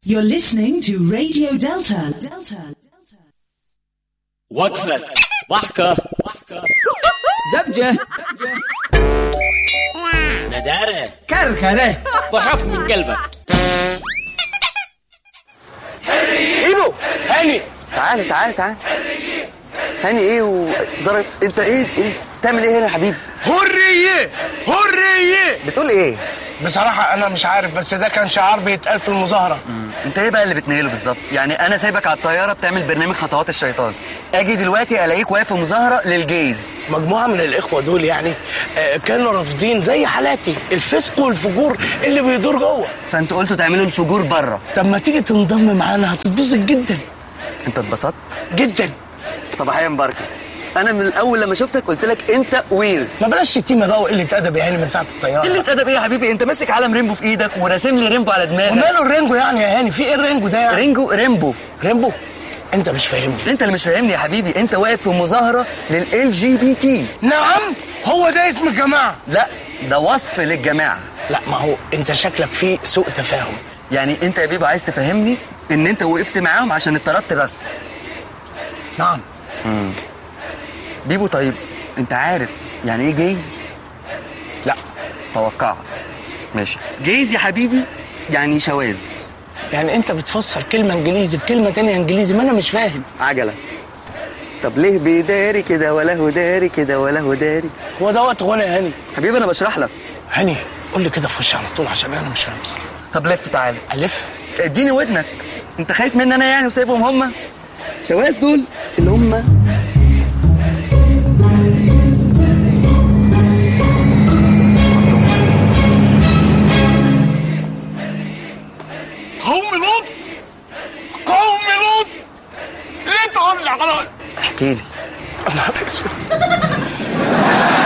You're listening to Radio Delta. Delta. وقفة ضحكة زبجة ندارة كركرة ضحك من قلبك ايبو هاني تعالى تعالى تعالى هاني ايه وزرق انت ايه ايه بتعمل ايه هنا يا حبيبي هرية هرية بتقول ايه بصراحة أنا مش عارف بس ده كان شعار بيتقال في المظاهرة انت ايه بقى اللي بتنيله بالظبط يعني انا سايبك على الطياره بتعمل برنامج خطوات الشيطان اجي دلوقتي الاقيك واقف في مظاهره للجيز مجموعة من الإخوة دول يعني آه، كانوا رافضين زي حالاتي الفسق والفجور اللي بيدور جوه فانتوا قلتوا تعملوا الفجور بره طب ما تيجي تنضم معانا هتتبسط جدا انت اتبسطت جدا صباحيا مباركه انا من الاول لما شفتك قلت لك انت ويرد ما بلاش شتيمة بقى وقلة أدب يا هاني من ساعة الطيارة قله ادب ايه يا حبيبي انت ماسك علم ريمبو في ايدك وراسم لي ريمبو على دماغك وماله الرينجو يعني يا هاني في إيه الرينجو ده يعني رينجو ريمبو رينبو أنت مش فاهمني انت اللي مش فاهمني يا حبيبي انت واقف في مظاهره لل جي بي تي نعم هو ده اسم الجماعة لا ده وصف للجماعه لا ما هو أنت شكلك فيه سوء تفاهم يعني انت يا بيبو عايز تفهمني ان انت وقفت معاهم عشان اتطردت بس نعم بيبو طيب انت عارف يعني ايه جيز لا توقعت ماشي جيز يا حبيبي يعني شواذ يعني انت بتفسر كلمه انجليزي بكلمه تانية انجليزي ما انا مش فاهم عجله طب ليه بيداري كده ولا هو داري كده ولا هو داري هو ده وقت غنى يا هاني حبيبي انا بشرح لك هاني قول لي كده في وشي على طول عشان انا مش فاهم بصراحه طب لف تعالى الف اديني ودنك انت خايف مني انا يعني وسايبهم هم شواذ دول اللي هم قوم لوط قوم لوط ليه تقول لي احكي لي يا نهار اسود